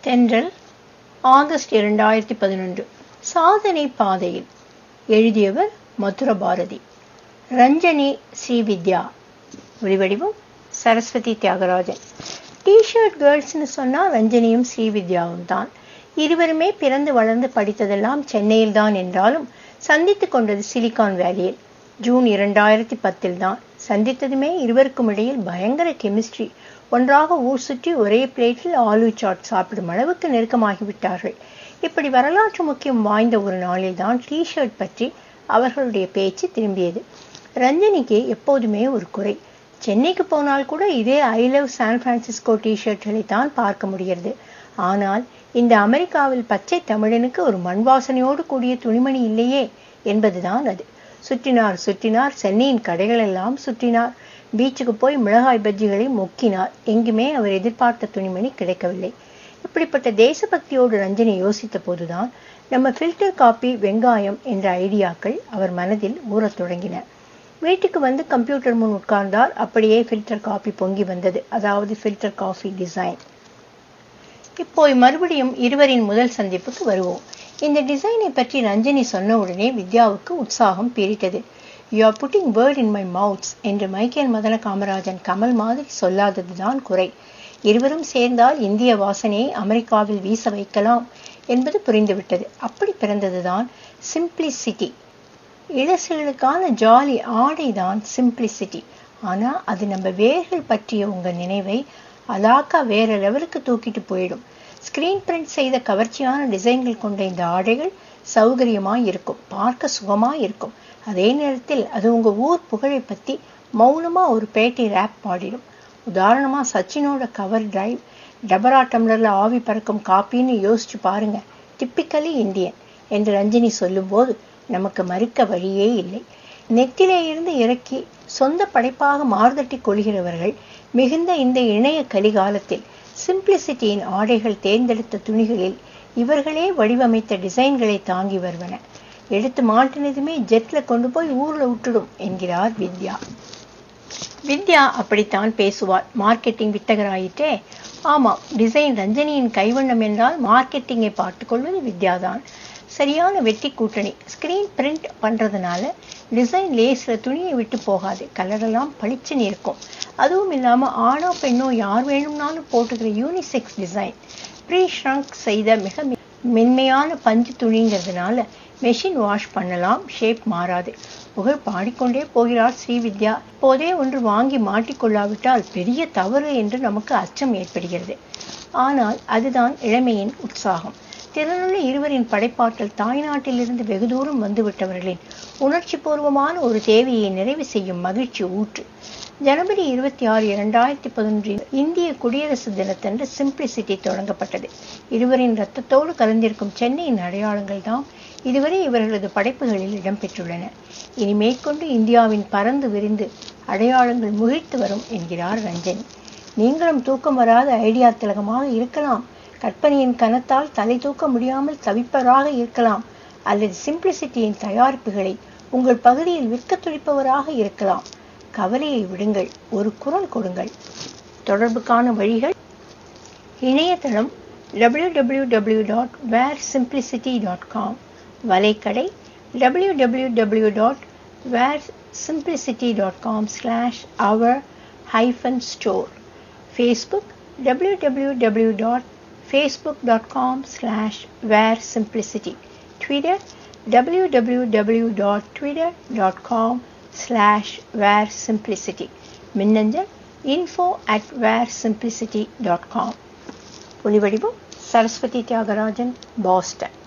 தென்றல் ஆகஸ்ட் இரண்டாயிரத்தி பதினொன்று சாதனை பாதையில் எழுதியவர் மதுர பாரதி ரஞ்சனி ஸ்ரீவித்யா ஒளிவடிவம் சரஸ்வதி தியாகராஜன் டிஷர்ட் கேர்ள்ஸ்னு சொன்னால் ரஞ்சனியும் ஸ்ரீவித்யாவும் தான் இருவருமே பிறந்து வளர்ந்து படித்ததெல்லாம் சென்னையில் தான் என்றாலும் சந்தித்து கொண்டது சிலிகான் வேலியில் ஜூன் இரண்டாயிரத்தி பத்தில் தான் சந்தித்ததுமே இருவருக்கும் இடையில் பயங்கர கெமிஸ்ட்ரி ஒன்றாக ஊர் சுற்றி ஒரே பிளேட்டில் ஆலு சாட் சாப்பிடும் அளவுக்கு நெருக்கமாகிவிட்டார்கள் இப்படி வரலாற்று முக்கியம் வாய்ந்த ஒரு நாளில் தான் டிஷர்ட் பற்றி அவர்களுடைய பேச்சு திரும்பியது ரஞ்சனிக்கு எப்போதுமே ஒரு குறை சென்னைக்கு போனால் கூட இதே ஐ லவ் சான் பிரான்சிஸ்கோ டிஷர்ட்களை தான் பார்க்க முடிகிறது ஆனால் இந்த அமெரிக்காவில் பச்சை தமிழனுக்கு ஒரு மண் வாசனையோடு கூடிய துணிமணி இல்லையே என்பதுதான் அது சுற்றினார் சுற்றினார் சென்னையின் கடைகளெல்லாம் சுற்றினார் பீச்சுக்கு போய் மிளகாய் பஜ்ஜிகளை மொக்கினார் எங்குமே அவர் எதிர்பார்த்த துணிமணி கிடைக்கவில்லை இப்படிப்பட்ட தேசபக்தியோடு ரஞ்சனி யோசித்த போதுதான் நம்ம ஃபில்டர் காப்பி வெங்காயம் என்ற ஐடியாக்கள் அவர் மனதில் ஊறத் தொடங்கின வீட்டுக்கு வந்து கம்ப்யூட்டர் முன் உட்கார்ந்தார் அப்படியே ஃபில்டர் காப்பி பொங்கி வந்தது அதாவது ஃபில்டர் காஃபி டிசைன் இப்போ மறுபடியும் இருவரின் முதல் சந்திப்புக்கு வருவோம் இந்த டிசைனை பற்றி ரஞ்சனி சொன்ன உடனே வித்யாவுக்கு உற்சாகம் பீரிட்டது you are putting word in my mouths என்று மைக்கேல் மதன காமராஜன் கமல் மாதிரி சொல்லாததுதான் குறை இருவரும் சேர்ந்தால் இந்திய வாசனையை அமெரிக்காவில் வீச வைக்கலாம் என்பது புரிந்துவிட்டது அப்படி பிறந்ததுதான் சிம்பிளிசிட்டி இளசுகளுக்கான ஜாலி ஆடைதான் சிம்பிளிசிட்டி ஆனா அது நம்ம வேர்கள் பற்றிய உங்க நினைவை அலாக்கா வேற லெவலுக்கு தூக்கிட்டு போயிடும் ஸ்கிரீன் பிரிண்ட் செய்த கவர்ச்சியான டிசைன்கள் கொண்ட இந்த ஆடைகள் சௌகரியமாய் இருக்கும் பார்க்க சுகமாய் இருக்கும் அதே நேரத்தில் அது உங்க ஊர் புகழை பத்தி மௌனமா ஒரு பேட்டி ரேப் பாடிடும் உதாரணமா சச்சினோட கவர் டிரைவ் டபரா டம்ளர்ல ஆவி பறக்கும் காப்பின்னு யோசிச்சு பாருங்க டிப்பிக்கலி இந்தியன் என்று ரஞ்சினி சொல்லும்போது நமக்கு மறுக்க வழியே இல்லை நெத்திலே இருந்து இறக்கி சொந்த படைப்பாக மார்தட்டி கொள்கிறவர்கள் மிகுந்த இந்த இணைய கலிகாலத்தில் சிம்பிளிசிட்டியின் ஆடைகள் தேர்ந்தெடுத்த துணிகளில் இவர்களே வடிவமைத்த டிசைன்களை தாங்கி வருவன எடுத்து மாட்டினதுமே ஜெட்ல கொண்டு போய் ஊர்ல விட்டுடும் என்கிறார் வித்யா வித்யா அப்படித்தான் பேசுவார் மார்க்கெட்டிங் வித்தகராயிட்டே ஆமாம் டிசைன் ரஞ்சனியின் கைவண்ணம் என்றால் மார்க்கெட்டிங்கை பார்த்துக்கொள்வது வித்யாதான் சரியான வெட்டி கூட்டணி ஸ்கிரீன் பிரிண்ட் பண்றதுனால டிசைன் லேஸ்ல துணியை விட்டு போகாது கலரெல்லாம் பளிச்சுன்னு இருக்கும் அதுவும் இல்லாம ஆணோ பெண்ணோ யார் வேணும்னாலும் போட்டுக்கிற யூனிசெக்ஸ் டிசைன் ப்ரீ ஷ்ரங்க் செய்த மிக மென்மையான பஞ்சு துணிங்கிறதுனால மெஷின் வாஷ் பண்ணலாம் ஷேப் மாறாது புகழ் பாடிக்கொண்டே போகிறார் ஸ்ரீவித்யா இப்போதே ஒன்று வாங்கி மாட்டிக்கொள்ளாவிட்டால் பெரிய தவறு என்று நமக்கு அச்சம் ஏற்படுகிறது ஆனால் அதுதான் இளமையின் உற்சாகம் திறனுள்ள இருவரின் படைப்பாற்றல் தாய்நாட்டிலிருந்து வெகு தூரம் வந்துவிட்டவர்களின் உணர்ச்சி பூர்வமான ஒரு தேவையை நிறைவு செய்யும் மகிழ்ச்சி ஊற்று ஜனவரி இருபத்தி ஆறு இரண்டாயிரத்தி பதினொன்றில் இந்திய குடியரசு தினத்தன்று சிம்பிளிசிட்டி தொடங்கப்பட்டது இருவரின் ரத்தத்தோடு கலந்திருக்கும் சென்னையின் அடையாளங்கள் தான் இதுவரை இவர்களது படைப்புகளில் இடம்பெற்றுள்ளன இனி மேற்கொண்டு இந்தியாவின் பறந்து விரிந்து அடையாளங்கள் முகிழ்த்து வரும் என்கிறார் ரஞ்சன் நீங்களும் தூக்கம் வராத ஐடியா திலகமாக இருக்கலாம் கற்பனையின் கனத்தால் தலை தூக்க முடியாமல் தவிப்பவராக இருக்கலாம் அல்லது சிம்பிளிசிட்டியின் தயாரிப்புகளை உங்கள் பகுதியில் விற்க துடிப்பவராக இருக்கலாம் கவலையை விடுங்கள் ஒரு குரல் கொடுங்கள் தொடர்புக்கான வழிகள் இணையதளம் W W W dot where simplicity dot com வலைக்கடை W W W dot where simplicity dot com slash our hyphen store Facebook W W W dot facebook.com slash where simplicity twitter www.twitter.com slash where simplicity மின்னஞ்சல் info at where simplicity.com ஒளிவடிவம் Saraswathi Thiagarajan Boston